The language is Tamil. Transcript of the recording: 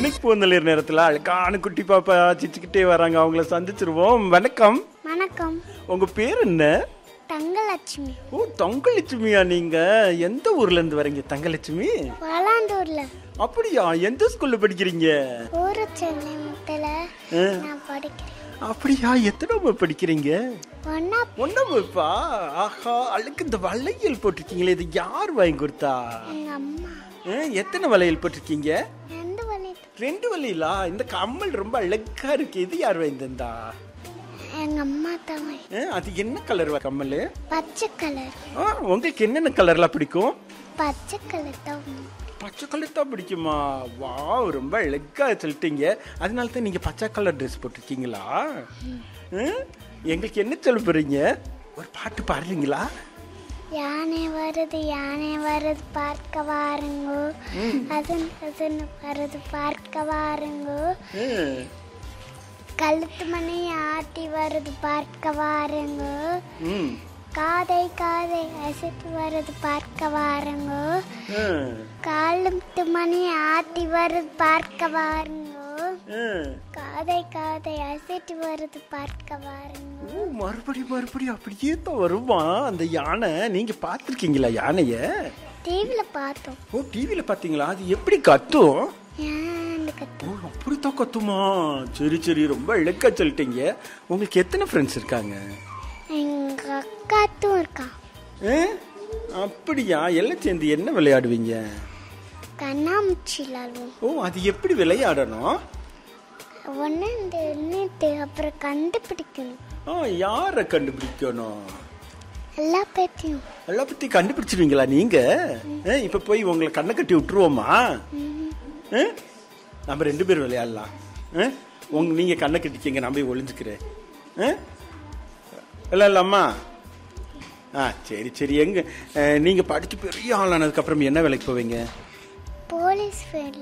இன்னைக்கு பூந்தளிர் நேரத்துல அழகான குட்டி பாப்பா சிச்சுக்கிட்டே வராங்க அவங்கள சந்திச்சிருவோம் வணக்கம் வணக்கம் உங்க பேர் என்ன தங்கலட்சுமி ஓ தங்கலட்சுமியா நீங்க எந்த ஊர்ல இருந்து வரீங்க தங்கலட்சுமி வளாந்தூர்ல அப்படியா எந்த ஸ்கூல்ல படிக்கிறீங்க ஊரு சென்னை முத்துல ஆ. நான் படிக்கிறேன் அப்படியா எத்தனை வகுப்பு படிக்கிறீங்க ஒன்னா ஒன்றாம் வகுப்பா ஆஹா அழுக்கு இந்த வளையல் போட்டிருக்கீங்களே இது யார் வாங்கி கொடுத்தா எங்க அம்மா ஆ, எத்தனை வளையல் போட்டிருக்கீங்க எந்த வழி ரெண்டு வளையலா இந்த கம்மல் ரொம்ப அழகா இருக்கு இது யார் வாங்கி தந்தா எங்க அம்மா தான் வாங்கி- ஆ, அது என்ன கலர் கம்மல் பச்சை கலர் ஆ, உங்களுக்கு என்னென்ன கலர்லாம் பிடிக்கும் பச்சை கலர் தான் வாங்கி- பச்சை கலர் தான் பிடிக்குமா வா ரொம்ப அழகா சொல்லிட்டீங்க அதனால தான் நீங்க பச்சை கலர் ட்ரெஸ் போட்டிருக்கீங்களா ம்? எங்களுக்கு என்ன சொல்ல போறீங்க ஒரு பாட்டு பாடுறீங்களா யானை வருது யானை வருது பார்க்க வாருங்கோ அதன் அதன் வருது பார்க்க வாருங்கோ ம். கழுத்து மணி ஆட்டி வருது பார்க்க வாருங்கோ ம். காதை காதை அசைத்து வருது பார்க்க வாருங்கோ ம். காலத்து மணி ஆட்டி வருது பார்க்க வாருங்கோ ம். காதை காதை அசைத்து வருது பார்க்க வாருங்கோ ஓ மறுபடி மறுபடி அப்படியே தான் வருமா அந்த யானை நீங்க பார்த்துருக்கீங்களா யானைய டிவியில பார்த்தோம் ஓ டிவியில பாத்தீங்களா அது எப்படி கத்தும் ஏன் கத்து ஓ அப்படித்தான் கத்துமா சரி சரி ரொம்ப இழக்க சொல்லிட்டீங்க உங்களுக்கு எத்தனை ஃப்ரெண்ட்ஸ் இருக்காங்க எங்க அக்காத்தும் இருக்கா ஆ? அப்படியா எல்லாம் சேர்ந்து என்ன விளையாடுவீங்க கண்ணாமூச்சி விளாடுவோம் ஓ அது எப்படி விளையாடணும் ஒன்று இந்த எண்ணிட்டு அப்புறம் கண்டுபிடிக்கணும் ஆ யாரை கண்டுபிடிக்கணும் எல்லா பேத்தையும் எல்லா பத்தி கண்டுபிடிச்சிருவீங்களா நீங்க ஆ, இப்ப போய் உங்களை கண்ணை கட்டி விட்டுருவோமா ஆ? நம்ம ரெண்டு பேரும் விளையாடலாம் ஆ? உங்க நீங்க கண்ணை கட்டிக்கங்க நான் போய் ஒளிஞ்சுக்கிறேன் ஆ? விளையாடலாமா ஆ சரி சரி எங்க ஆ, நீங்க படிச்சு பெரிய ஆளானதுக்கு அப்புறம் என்ன வேலைக்கு போவீங்க போலீஸ் ஃபீல்ட்